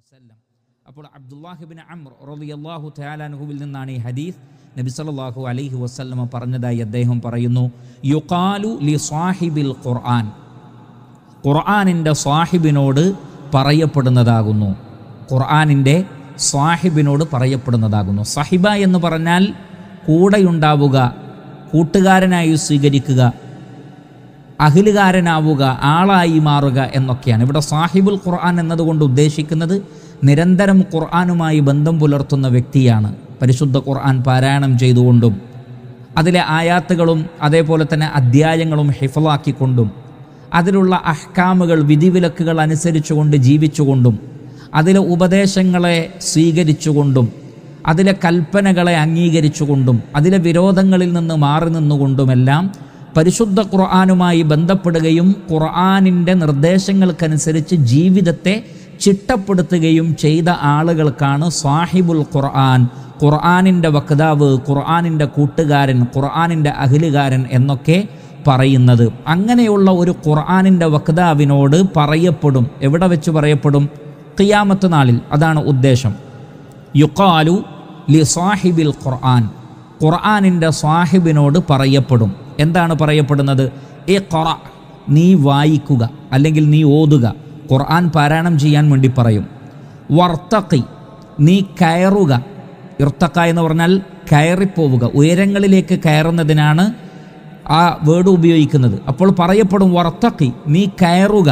വസല്ലം അപ്പോൾ അബ്ദുല്ലാഹിബിൻ അമ്ർ റളിയല്ലാഹു തആലാൻഹുവിൽ നിന്നാണ് ഈ ഹദീസ് നബി സല്ലല്ലാഹു അലൈഹി വസല്ലമ പറഞ്ഞതായി അദ്ദേഹം പറയുന്നു യുഖാലു ലി സാഹിബിൽ ഖുർആൻ ഖുർആനിൻ്റെ സാഹിബിനോട് പറയപ്പെടുന്നതാകുന്നു ഖുർആനിൻ്റെ സാഹിബിനോട് പറയപ്പെടുന്നതാകുന്നു സഹിബ എന്ന് പറഞ്ഞാൽ കൂടെയുണ്ടാവുക കൂട്ടുകാരനായി സ്വീകരിക്കുക അഖിലുകാരനാവുക ആളായി മാറുക എന്നൊക്കെയാണ് ഇവിടെ സാഹിബുൽ ഖുർആൻ എന്നതുകൊണ്ട് ഉദ്ദേശിക്കുന്നത് നിരന്തരം ഖുർആനുമായി ബന്ധം പുലർത്തുന്ന വ്യക്തിയാണ് പരിശുദ്ധ ഖുർആൻ പാരായണം ചെയ്തുകൊണ്ടും അതിലെ ആയാത്തുകളും അതേപോലെ തന്നെ അധ്യായങ്ങളും ഹിഫലാക്കിക്കൊണ്ടും അതിലുള്ള അഹ്കാമുകൾ വിധിവിലക്കുകൾ അനുസരിച്ചുകൊണ്ട് ജീവിച്ചുകൊണ്ടും അതിലെ ഉപദേശങ്ങളെ സ്വീകരിച്ചുകൊണ്ടും അതിലെ കൽപ്പനകളെ അംഗീകരിച്ചുകൊണ്ടും അതിലെ വിരോധങ്ങളിൽ നിന്ന് മാറി നിന്നുകൊണ്ടുമെല്ലാം പരിശുദ്ധ ഖുർആാനുമായി ബന്ധപ്പെടുകയും ഖുർആാനിൻ്റെ നിർദ്ദേശങ്ങൾക്കനുസരിച്ച് ജീവിതത്തെ ചിട്ടപ്പെടുത്തുകയും ചെയ്ത ആളുകൾക്കാണ് സാഹിബുൽ ഖുർആൻ ഖുർആാനിൻ്റെ വക്താവ് ഖുർആാനിൻ്റെ കൂട്ടുകാരൻ ഖുർആാനിൻ്റെ അഖിലുകാരൻ എന്നൊക്കെ പറയുന്നത് അങ്ങനെയുള്ള ഒരു ഖുർആാനിൻ്റെ വക്താവിനോട് പറയപ്പെടും എവിടെ വെച്ച് പറയപ്പെടും ഖിയാമത്ത് നാളിൽ അതാണ് ഉദ്ദേശം യുക്കാലു ലി സാഹിബിൽ ഖുർആൻ ഖുർആാനിൻ്റെ സാഹിബിനോട് പറയപ്പെടും എന്താണ് പറയപ്പെടുന്നത് എ ഖൊറ നീ വായിക്കുക അല്ലെങ്കിൽ നീ ഓതുക ഖുർആൻ പാരായണം ചെയ്യാൻ വേണ്ടി പറയും വർത്തക്കി നീ കയറുക ഇർത്തക്ക എന്ന് പറഞ്ഞാൽ കയറിപ്പോവുക ഉയരങ്ങളിലേക്ക് കയറുന്നതിനാണ് ആ വേർഡ് ഉപയോഗിക്കുന്നത് അപ്പോൾ പറയപ്പെടും വർത്തക്കി നീ കയറുക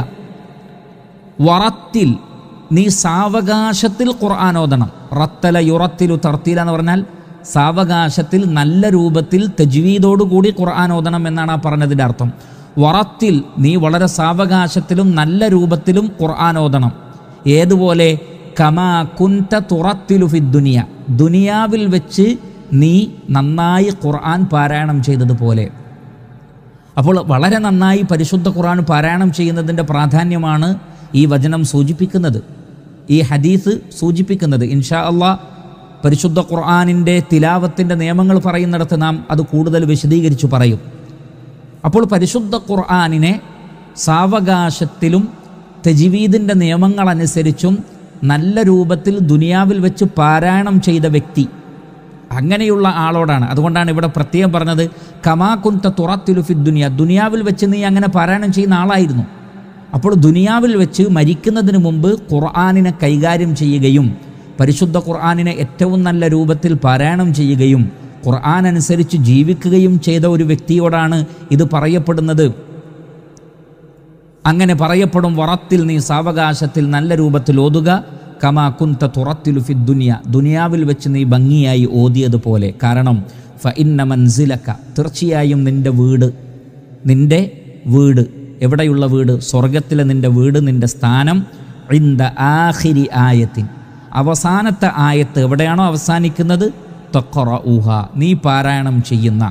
വറത്തിൽ നീ സാവകാശത്തിൽ ഖുർആൻ ഓതണം റത്തല യുറത്തിലു തർത്തീല എന്ന് പറഞ്ഞാൽ സാവകാശത്തിൽ നല്ല രൂപത്തിൽ തജ്വീദോടുകൂടി ഖുർആൻ ഓതണം എന്നാണ് ആ പറഞ്ഞതിൻ്റെ അർത്ഥം വറത്തിൽ നീ വളരെ സാവകാശത്തിലും നല്ല രൂപത്തിലും ഖുർആൻ ഓതണം ഏതുപോലെ കമാ കുൻത തുറത്തിലു ഫി ദുനിയ ദുനിയാവിൽ വെച്ച് നീ നന്നായി ഖുർആൻ പാരായണം ചെയ്തതുപോലെ അപ്പോൾ വളരെ നന്നായി പരിശുദ്ധ ഖുർആൻ പാരായണം ചെയ്യുന്നതിൻ്റെ പ്രാധാന്യമാണ് ഈ വചനം സൂചിപ്പിക്കുന്നത് ഈ ഹദീസ് സൂചിപ്പിക്കുന്നത് ഇൻഷാ അള്ളാ പരിശുദ്ധ ഖുർആാനിൻ്റെ തിലാവത്തിൻ്റെ നിയമങ്ങൾ പറയുന്നിടത്ത് നാം അത് കൂടുതൽ വിശദീകരിച്ചു പറയും അപ്പോൾ പരിശുദ്ധ ഖുർആാനിനെ സാവകാശത്തിലും തജിവീദിൻ്റെ നിയമങ്ങളനുസരിച്ചും നല്ല രൂപത്തിൽ ദുനിയാവിൽ വെച്ച് പാരായണം ചെയ്ത വ്യക്തി അങ്ങനെയുള്ള ആളോടാണ് അതുകൊണ്ടാണ് ഇവിടെ പ്രത്യേകം പറഞ്ഞത് കമാകുന്ത തുറത്തിലുഫി ദുനിയ ദുനിയാവിൽ വെച്ച് നീ അങ്ങനെ പാരായണം ചെയ്യുന്ന ആളായിരുന്നു അപ്പോൾ ദുനിയാവിൽ വെച്ച് മരിക്കുന്നതിന് മുമ്പ് ഖുർആാനിനെ കൈകാര്യം ചെയ്യുകയും പരിശുദ്ധ ഖുർആാനിനെ ഏറ്റവും നല്ല രൂപത്തിൽ പാരായണം ചെയ്യുകയും ഖുർആൻ അനുസരിച്ച് ജീവിക്കുകയും ചെയ്ത ഒരു വ്യക്തിയോടാണ് ഇത് പറയപ്പെടുന്നത് അങ്ങനെ പറയപ്പെടും വറത്തിൽ നീ സാവകാശത്തിൽ നല്ല രൂപത്തിൽ ഓതുക കമാ കുന്ത തുറത്തിലു ഫി ദുനിയ ദുനിയാവിൽ വെച്ച് നീ ഭംഗിയായി ഓതിയതുപോലെ കാരണം ഫ ഇന്ന മൻസിലക്ക തീർച്ചയായും നിൻ്റെ വീട് നിൻ്റെ വീട് എവിടെയുള്ള വീട് സ്വർഗത്തിലെ നിൻ്റെ വീട് നിൻ്റെ സ്ഥാനം ഇന്ത ആഹിരി ആയത്തിൻ അവസാനത്തെ ആയത്ത് എവിടെയാണോ അവസാനിക്കുന്നത് തൊക്കറ ഊഹ നീ പാരായണം ചെയ്യുന്ന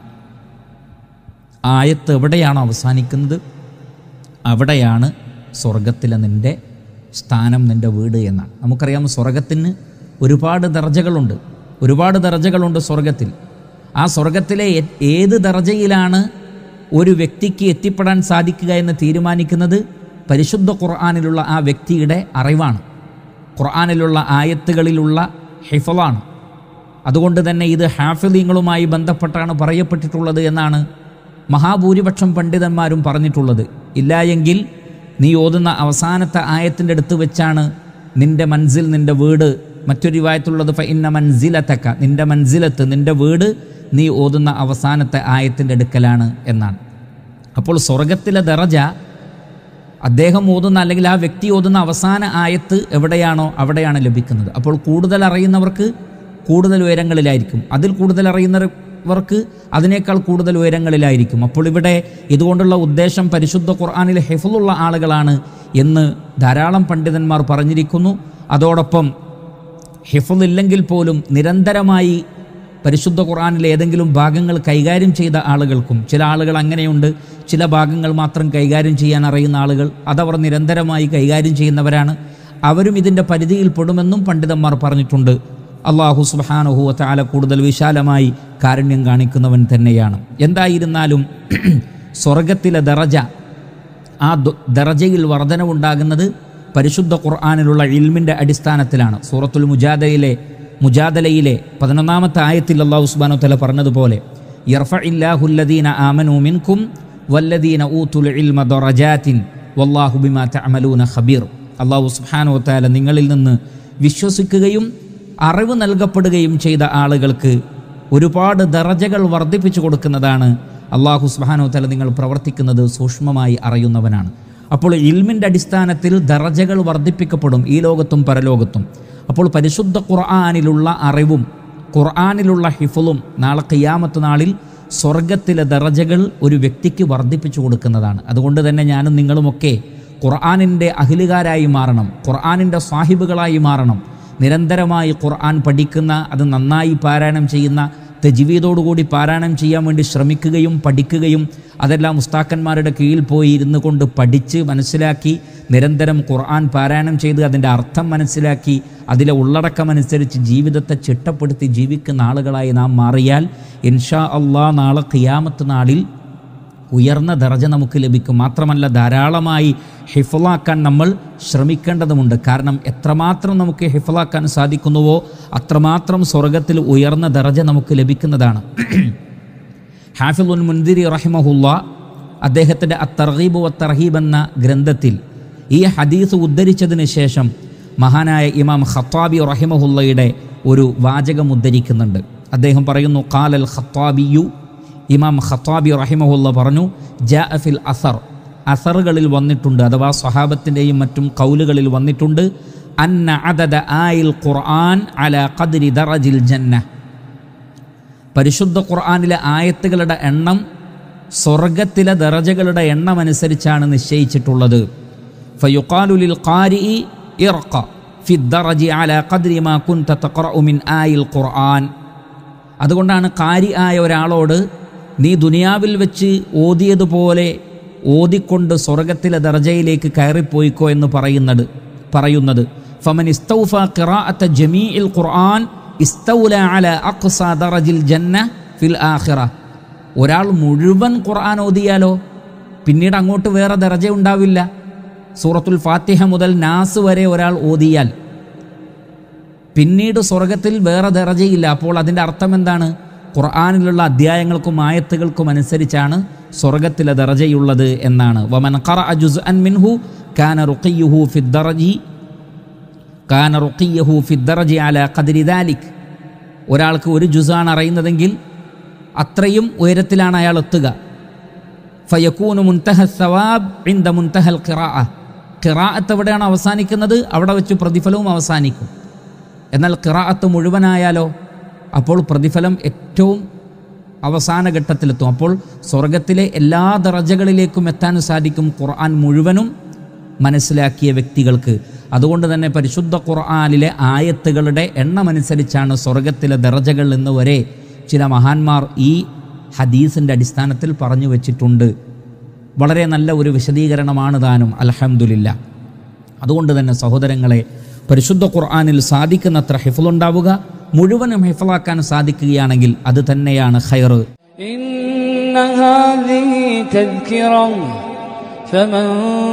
ആയത്ത് എവിടെയാണോ അവസാനിക്കുന്നത് അവിടെയാണ് സ്വർഗത്തിലെ നിൻ്റെ സ്ഥാനം നിൻ്റെ വീട് എന്നാണ് നമുക്കറിയാം സ്വർഗത്തിന് ഒരുപാട് ദർജകളുണ്ട് ഒരുപാട് ദർജകളുണ്ട് സ്വർഗത്തിൽ ആ സ്വർഗത്തിലെ ഏ- ഏത് ദർജയിലാണ് ഒരു വ്യക്തിക്ക് എത്തിപ്പെടാൻ സാധിക്കുക എന്ന് തീരുമാനിക്കുന്നത് പരിശുദ്ധ ഖുർആാനിലുള്ള ആ വ്യക്തിയുടെ അറിവാണ് ഖുർആാനിലുള്ള ആയത്തുകളിലുള്ള ഹിഫലാണ് അതുകൊണ്ട് തന്നെ ഇത് ഹാഫിലിങ്ങളുമായി ബന്ധപ്പെട്ടാണ് പറയപ്പെട്ടിട്ടുള്ളത് എന്നാണ് മഹാഭൂരിപക്ഷം പണ്ഡിതന്മാരും പറഞ്ഞിട്ടുള്ളത് ഇല്ലായെങ്കിൽ നീ ഓതുന്ന അവസാനത്തെ ആയത്തിൻ്റെ അടുത്ത് വെച്ചാണ് നിൻ്റെ മൻസിൽ നിൻ്റെ വീട് മറ്റൊരു വായത്തുള്ളത് ഫ ഇന്ന മൻസിലത്തക്ക നിൻ്റെ മൻസിലത്ത് നിൻ്റെ വീട് നീ ഓതുന്ന അവസാനത്തെ ആയത്തിൻ്റെ അടുക്കലാണ് എന്നാണ് അപ്പോൾ സ്വർഗത്തിലെ ദറജ അദ്ദേഹം ഓതുന്ന അല്ലെങ്കിൽ ആ വ്യക്തി ഓതുന്ന അവസാന ആയത്ത് എവിടെയാണോ അവിടെയാണ് ലഭിക്കുന്നത് അപ്പോൾ കൂടുതൽ അറിയുന്നവർക്ക് കൂടുതൽ ഉയരങ്ങളിലായിരിക്കും അതിൽ കൂടുതൽ അറിയുന്നവർക്ക് അതിനേക്കാൾ കൂടുതൽ ഉയരങ്ങളിലായിരിക്കും അപ്പോൾ ഇവിടെ ഇതുകൊണ്ടുള്ള ഉദ്ദേശം പരിശുദ്ധ ഖുർആാനിൽ ഹെഫുള്ള ആളുകളാണ് എന്ന് ധാരാളം പണ്ഡിതന്മാർ പറഞ്ഞിരിക്കുന്നു അതോടൊപ്പം ഹിഫുലില്ലെങ്കിൽ പോലും നിരന്തരമായി പരിശുദ്ധ ഖുർആാനിലെ ഏതെങ്കിലും ഭാഗങ്ങൾ കൈകാര്യം ചെയ്ത ആളുകൾക്കും ചില ആളുകൾ അങ്ങനെയുണ്ട് ചില ഭാഗങ്ങൾ മാത്രം കൈകാര്യം ചെയ്യാൻ അറിയുന്ന ആളുകൾ അതവർ നിരന്തരമായി കൈകാര്യം ചെയ്യുന്നവരാണ് അവരും ഇതിൻ്റെ പരിധിയിൽ പെടുമെന്നും പണ്ഡിതന്മാർ പറഞ്ഞിട്ടുണ്ട് അള്ളാഹു സുബാനുഹുവ താല കൂടുതൽ വിശാലമായി കാരുണ്യം കാണിക്കുന്നവൻ തന്നെയാണ് എന്തായിരുന്നാലും സ്വർഗത്തിലെ ദറജ ആ ദു- ദറജയിൽ വർധനവുണ്ടാകുന്നത് പരിശുദ്ധ ഖുർആാനിലുള്ള ഇൽമിൻ്റെ അടിസ്ഥാനത്തിലാണ് സൂറത്തുൽ മുജാദയിലെ മുജാദലയിലെ പതിനൊന്നാമത്തെ ആയത്തിൽ അള്ളാഹു സുബാനു തല പറഞ്ഞതുപോലെ യർഫ ഇല്ലാഹുല്ലദീന ആമനു മിൻകും വല്ലദീന ഊത്തുൽ ഇൽമ ദറജാത്തിൻ വല്ലാഹു ബിമാ തഅമലൂന ഖബീർ അള്ളാഹു സുബ്ഹാനഹു വതആല നിങ്ങളിൽ നിന്ന് വിശ്വസിക്കുകയും അറിവ് നൽകപ്പെടുകയും ചെയ്ത ആളുകൾക്ക് ഒരുപാട് ദറജകൾ വർദ്ധിപ്പിച്ചു കൊടുക്കുന്നതാണ് അള്ളാഹു സുബ്ഹാനഹു വതആല നിങ്ങൾ പ്രവർത്തിക്കുന്നത് സൂക്ഷ്മമായി അറിയുന്നവനാണ് അപ്പോൾ ഇൽമിൻ്റെ അടിസ്ഥാനത്തിൽ ദറജകൾ വർദ്ധിപ്പിക്കപ്പെടും ഈ ലോകത്തും പരലോകത്തും അപ്പോൾ പരിശുദ്ധ ഖുർആാനിലുള്ള അറിവും ഖുർആാനിലുള്ള ഹിഫുളും നാളെ ഖിയാമത്ത് നാളിൽ സ്വർഗത്തിലെ ദറജകൾ ഒരു വ്യക്തിക്ക് വർദ്ധിപ്പിച്ചു കൊടുക്കുന്നതാണ് അതുകൊണ്ട് തന്നെ ഞാനും നിങ്ങളുമൊക്കെ ഖുർആാനിൻ്റെ അഖിലുകാരായി മാറണം ഖുർആാനിൻ്റെ സാഹിബുകളായി മാറണം നിരന്തരമായി ഖുർആൻ പഠിക്കുന്ന അത് നന്നായി പാരായണം ചെയ്യുന്ന തെജീവീതോടുകൂടി പാരായണം ചെയ്യാൻ വേണ്ടി ശ്രമിക്കുകയും പഠിക്കുകയും അതെല്ലാം ഉസ്താക്കന്മാരുടെ കീഴിൽ പോയി ഇരുന്നു കൊണ്ട് പഠിച്ച് മനസ്സിലാക്കി നിരന്തരം ഖുർആൻ പാരായണം ചെയ്ത് അതിൻ്റെ അർത്ഥം മനസ്സിലാക്കി അതിലെ ഉള്ളടക്കമനുസരിച്ച് ജീവിതത്തെ ചിട്ടപ്പെടുത്തി ജീവിക്കുന്ന ആളുകളായി നാം മാറിയാൽ ഇൻഷാ അള്ളാ നാളെ ഖിയാമത്ത് നാളിൽ ഉയർന്ന ദർജ നമുക്ക് ലഭിക്കും മാത്രമല്ല ധാരാളമായി ഹിഫലാക്കാൻ നമ്മൾ ശ്രമിക്കേണ്ടതുമുണ്ട് കാരണം എത്രമാത്രം നമുക്ക് ഹിഫലാക്കാൻ സാധിക്കുന്നുവോ അത്രമാത്രം സ്വർഗത്തിൽ ഉയർന്ന ദർജ നമുക്ക് ലഭിക്കുന്നതാണ് ഹാഫിദുൽ മുൻദിരി റഹിമഹുല്ല അദ്ദേഹത്തിൻ്റെ അത്തർഹീബ് വ തർഹീബ് എന്ന ഗ്രന്ഥത്തിൽ ഈ ഹദീസ് ഉദ്ധരിച്ചതിന് ശേഷം മഹാനായ ഇമാം ഖത്താബി റഹിമഹുല്ലയുടെ ഒരു വാചകം ഉദ്ധരിക്കുന്നുണ്ട് അദ്ദേഹം പറയുന്നു കാലൽ ഖത്താബിയു ഇമാം ഖത്താബി റഹിമഹുല്ല പറഞ്ഞു ജാ ഫിൽ അസർ അസറുകളിൽ വന്നിട്ടുണ്ട് അഥവാ സ്വഹാബത്തിൻ്റെയും മറ്റും കൗലുകളിൽ വന്നിട്ടുണ്ട് അന്ന അദദ ആയിൽ ഖുർആൻ അല ഖദ്രി ദറജിൽ ജന്ന പരിശുദ്ധ ഖുർആനിലെ ആയത്തുകളുടെ എണ്ണം സ്വർഗത്തിലെ ദറജകളുടെ എണ്ണം അനുസരിച്ചാണ് നിശ്ചയിച്ചിട്ടുള്ളത് ഫയുഖാലുലിൽ ഖാരി ഇർഖ ഫി ദറജി അല ഖദ്രി മാ കുൻത തഖറഉ മിൻ ആയിൽ ഖുർആൻ അതുകൊണ്ടാണ് കാരി ആയ ഒരാളോട് നീ ദുനിയാവിൽ വെച്ച് ഓതിയതുപോലെ ഓതിക്കൊണ്ട് സ്വർഗത്തിലെ ദർജയിലേക്ക് കയറിപ്പോയിക്കോ എന്ന് പറയുന്നത് പറയുന്നത് ഫമൻ ഇസ്തൗഫ ഖിറാഅത്ത ജമീഇൽ ഖുർആൻ ഇസ്തൗല അല അഖ്സ ദറജിൽ ജന്ന ഫിൽ ആഖിറ ഒരാൾ മുഴുവൻ ഖുർആൻ ഓതിയാലോ പിന്നീട് അങ്ങോട്ട് വേറെ ദർജ ഉണ്ടാവില്ല സൂറത്തുൽ ഫാത്തിഹ മുതൽ നാസ് വരെ ഒരാൾ ഓതിയാൽ പിന്നീട് സ്വർഗത്തിൽ വേറെ ദറജയില്ല അപ്പോൾ അതിൻ്റെ അർത്ഥം എന്താണ് ഖുർആാനിലുള്ള അധ്യായങ്ങൾക്കും ആയത്തുകൾക്കും അനുസരിച്ചാണ് സ്വർഗത്തിലെ ദറജയുള്ളത് എന്നാണ് വമൻ ഖറ അജുസ് അൻ മിൻഹു കാന റുഖിയുഹു ഫിദ്ദറജി കാന റുഖിയഹു ഫിദ്ദറജി അല ഖദ്രി ദാലിക് ഒരാൾക്ക് ഒരു ജുസാണ് അറിയുന്നതെങ്കിൽ അത്രയും ഉയരത്തിലാണ് അയാൾ എത്തുക ഫയക്കൂനു മുൻതഹ സവാബ് ഇന്ദ മുൻതഹൽ ഖിറാഅ ഖിറാഅത്ത് എവിടെയാണ് അവസാനിക്കുന്നത് അവിടെ വെച്ച് പ്രതിഫലവും അവസാനിക്കും എന്നാൽ ഖിറാഅത്ത് മുഴുവനായാലോ അപ്പോൾ പ്രതിഫലം ഏറ്റവും അവസാന ഘട്ടത്തിലെത്തും അപ്പോൾ സ്വർഗത്തിലെ എല്ലാ ദറജകളിലേക്കും എത്താൻ സാധിക്കും ഖുർആൻ മുഴുവനും മനസ്സിലാക്കിയ വ്യക്തികൾക്ക് അതുകൊണ്ട് തന്നെ പരിശുദ്ധ ഖുർആനിലെ ആയത്തുകളുടെ എണ്ണമനുസരിച്ചാണ് സ്വർഗത്തിലെ ദറജകൾ എന്ന് വരെ ചില മഹാന്മാർ ഈ ഹദീസിൻ്റെ അടിസ്ഥാനത്തിൽ പറഞ്ഞു വച്ചിട്ടുണ്ട് വളരെ നല്ല ഒരു വിശദീകരണമാണ് താനും അലഹമുല്ല അതുകൊണ്ട് തന്നെ സഹോദരങ്ങളെ പരിശുദ്ധ ഖുർആാനിൽ സാധിക്കുന്നത്ര ഹിഫലുണ്ടാവുക മുഴുവനും ഹിഫലാക്കാൻ സാധിക്കുകയാണെങ്കിൽ അത് തന്നെയാണ് ഖൈർ إن هذه تذكرة فمن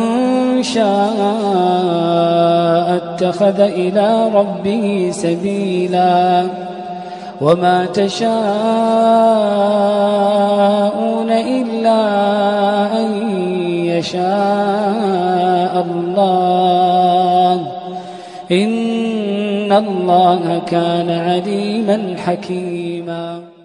شاء اتخذ إلى ربه سبيلا وما تشاءون إلا أن يشاء الله إن الله كان عليما حكيما